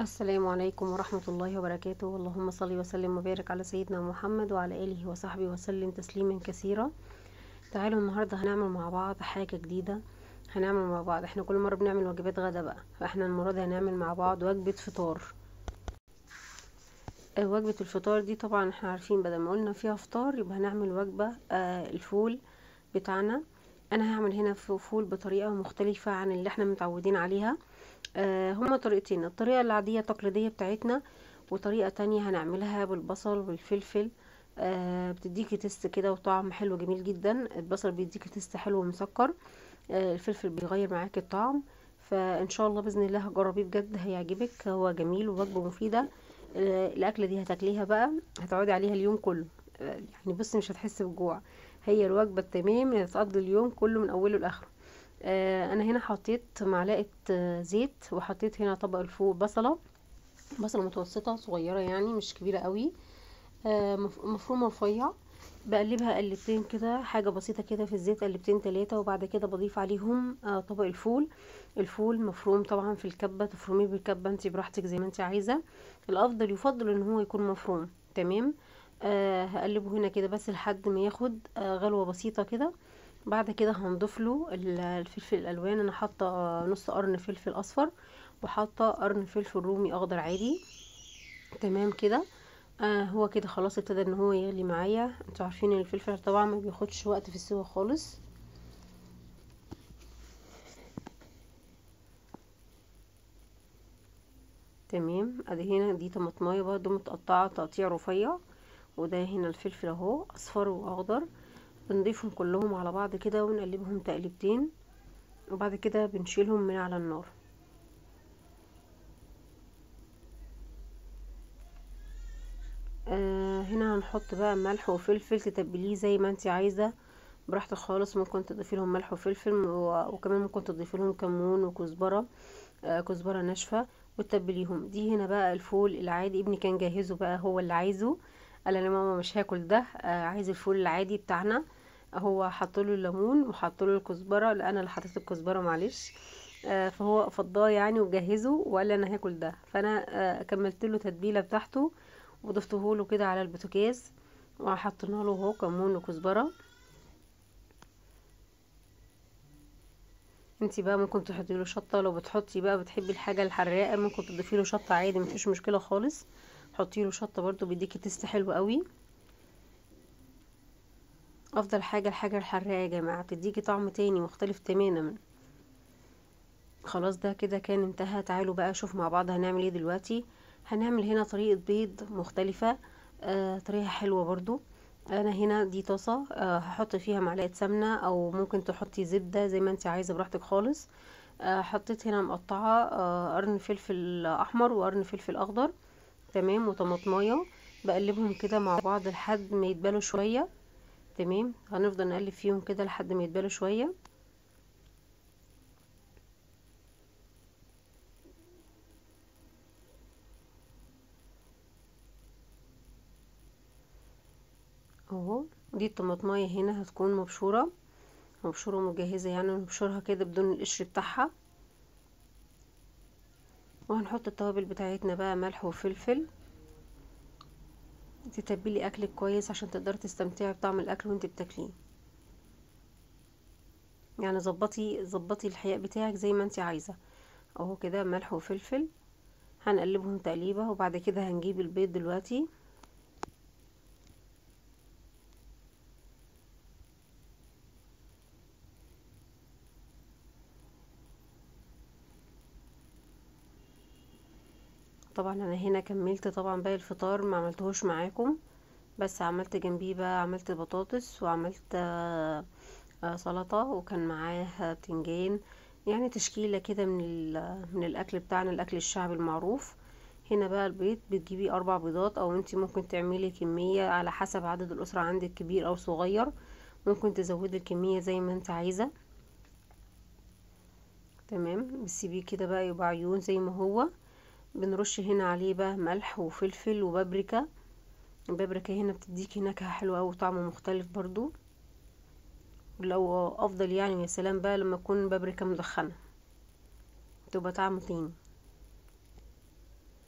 السلام عليكم ورحمة الله وبركاته اللهم صل وسلم وبارك على سيدنا محمد وعلى آله وصحبه وسلم تسليما كثيرا تعالوا النهاردة هنعمل مع بعض حاجة جديدة هنعمل مع بعض احنا كل مرة بنعمل وجبات غدا بقى فاحنا المرة دي هنعمل مع بعض وجبة فطار آه، وجبة الفطار دي طبعا احنا عارفين بدل ما قلنا فيها فطار يبقى هنعمل وجبة آه الفول بتاعنا انا هعمل هنا فول بطريقة مختلفة عن اللي احنا متعودين عليها آه هما طريقتين الطريقة العادية التقليدية بتاعتنا وطريقة تانية هنعملها بالبصل والفلفل آه بتديكي تست كده وطعم حلو جميل جدا البصل بيديكي تست حلو ومسكر آه الفلفل بيغير معاكي الطعم فان شاء الله باذن الله هجربيه بجد هيعجبك هو جميل ووجبه مفيده الاكله دي هتاكليها بقى هتقعدي عليها اليوم كله يعني بصي مش هتحسي بجوع هي الوجبه التمام اللي هتقضي اليوم كله من اوله لاخره آه انا هنا حطيت معلقه آه زيت وحطيت هنا طبق الفول بصله بصله متوسطه صغيره يعني مش كبيره قوي آه مفرومه رفيع بقلبها قلبتين كده حاجه بسيطه كده في الزيت قلبتين ثلاثه وبعد كده بضيف عليهم آه طبق الفول الفول مفروم طبعا في الكبه تفرميه بالكبه انت براحتك زي ما انت عايزه الافضل يفضل ان هو يكون مفروم تمام آه هقلبه هنا كده بس لحد ما ياخد آه غلوه بسيطه كده بعد كده هنضيف له الفلفل الالوان انا حاطه آه نص قرن فلفل اصفر وحاطه قرن فلفل رومي اخضر عادي تمام كده آه هو كده خلاص ابتدى ان هو يغلي معايا انتوا عارفين ان الفلفل طبعا ما بياخدش وقت في السوا خالص تمام ادي هنا دي طماطمايه برضو متقطعه تقطيع رفيع وده هنا الفلفل اهو اصفر واخضر بنضيفهم كلهم على بعض كده ونقلبهم تقليبتين وبعد كده بنشيلهم من على النار آه هنا هنحط بقى ملح وفلفل تتبليه زي ما انت عايزه براحتك خالص ممكن تضيفي لهم ملح وفلفل وكمان ممكن تضيفي لهم كمون وكزبره آه كزبره ناشفه وتتبليهم دي هنا بقى الفول العادي ابني كان جاهزه بقى هو اللي عايزه قال انا ماما مش هاكل ده آه عايز الفول العادي بتاعنا هو حط له الليمون وحط له الكزبره لا انا اللي حطيت الكزبره معلش آه فهو فضاه يعني وجهزه وقال انا هاكل ده فانا آه كملت له تتبيله بتاعته وضفته له كده على البوتاجاز وحطينا له اهو كمون وكزبره انتي بقى ممكن تحطي له شطه لو بتحطي بقى بتحبي الحاجه الحراقه ممكن تضيفي له شطه عادي مفيش مشكله خالص حطي له شطه برضو بيديكي تست حلو قوي افضل حاجه الحاجه الحراقه يا جماعه بتديكي طعم تاني مختلف تماما خلاص ده كده كان انتهى تعالوا بقى اشوف مع بعض هنعمل ايه دلوقتي هنعمل هنا طريقه بيض مختلفه آه طريقه حلوه برضو انا هنا دي طاسه أه هحط فيها معلقه سمنه او ممكن تحطي زبده زي ما انت عايزه براحتك خالص أه حطيت هنا مقطعه أه قرن فلفل احمر وقرن فلفل اخضر تمام وطماطمايه بقلبهم كده مع بعض لحد ما يتبالوا شويه تمام هنفضل نقلب فيهم كده لحد ما يتبالوا شويه اهو دي الطماطمايه هنا هتكون مبشوره مبشوره ومجهزه يعني نبشرها كده بدون القشر بتاعها وهنحط التوابل بتاعتنا بقى ملح وفلفل تتبلي اكلك كويس عشان تقدري تستمتعي بطعم الاكل وانت بتاكليه يعني ظبطي ظبطي الحياء بتاعك زي ما انت عايزه اهو كده ملح وفلفل هنقلبهم تقليبه وبعد كده هنجيب البيض دلوقتي طبعا انا هنا كملت طبعا باقي الفطار ما عملتهوش معاكم بس عملت جنبيه بقى عملت بطاطس وعملت سلطه وكان معاه بتنجان يعني تشكيله كده من من الاكل بتاعنا الاكل الشعبي المعروف هنا بقى البيض بتجيبي اربع بيضات او انت ممكن تعملي كميه على حسب عدد الاسره عندك كبير او صغير ممكن تزودي الكميه زي ما انت عايزه تمام بتسيبيه كده بقى يبقى عيون زي ما هو بنرش هنا عليه بقى ملح وفلفل وبابريكا البابريكا هنا بتديكي نكهة حلوة أوي وطعم مختلف برضو لو أفضل يعني يا سلام بقى لما تكون بابريكا مدخنة تبقى طعم تاني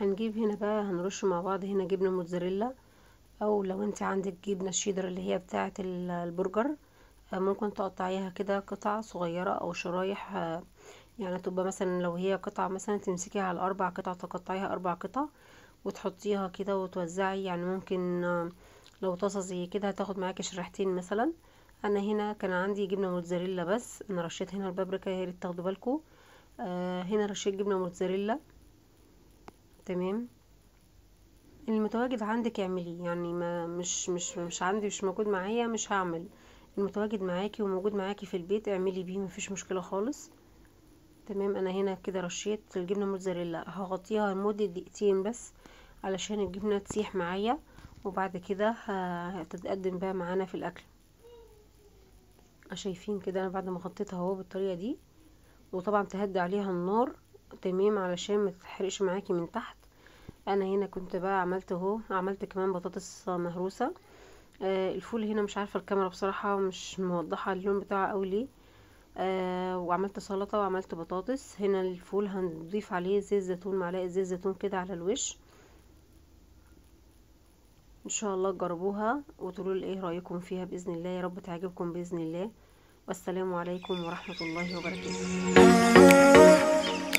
هنجيب هنا بقى هنرش مع بعض هنا جبنة موتزاريلا او لو انت عندك جبنة الشيدر اللي هي بتاعة البرجر ممكن تقطعيها كده قطع صغيرة او شرايح يعني تبقى مثلا لو هي قطعة مثلا تمسكيها على اربع قطع تقطعيها اربع قطع وتحطيها كده وتوزعي يعني ممكن لو طاسة زي كده هتاخد معاكي شريحتين مثلا انا هنا كان عندي جبنة موتزاريلا بس انا رشيت هنا البابريكا يا ريت تاخدوا بالكم آه هنا رشيت جبنة موتزاريلا تمام المتواجد عندك اعمليه يعني ما مش مش مش عندي مش موجود معايا مش هعمل المتواجد معاكي وموجود معاكي في البيت اعملي بيه مفيش مشكله خالص تمام انا هنا كده رشيت الجبنه موتزاريلا هغطيها لمده دقيقتين بس علشان الجبنه تسيح معايا وبعد كده هتتقدم بقى معانا في الاكل شايفين كده انا بعد ما غطيتها اهو بالطريقه دي وطبعا تهدي عليها النار تمام علشان ما تتحرقش معاكي من تحت انا هنا كنت بقى عملت اهو عملت كمان بطاطس مهروسه آه الفول هنا مش عارفه الكاميرا بصراحه مش موضحه اللون بتاعه قوي ليه آه وعملت سلطه وعملت بطاطس هنا الفول هنضيف عليه زيت زيتون معلقه زيت زيتون كده على الوش ان شاء الله تجربوها وتقولوا لي ايه رايكم فيها باذن الله يا رب تعجبكم باذن الله والسلام عليكم ورحمه الله وبركاته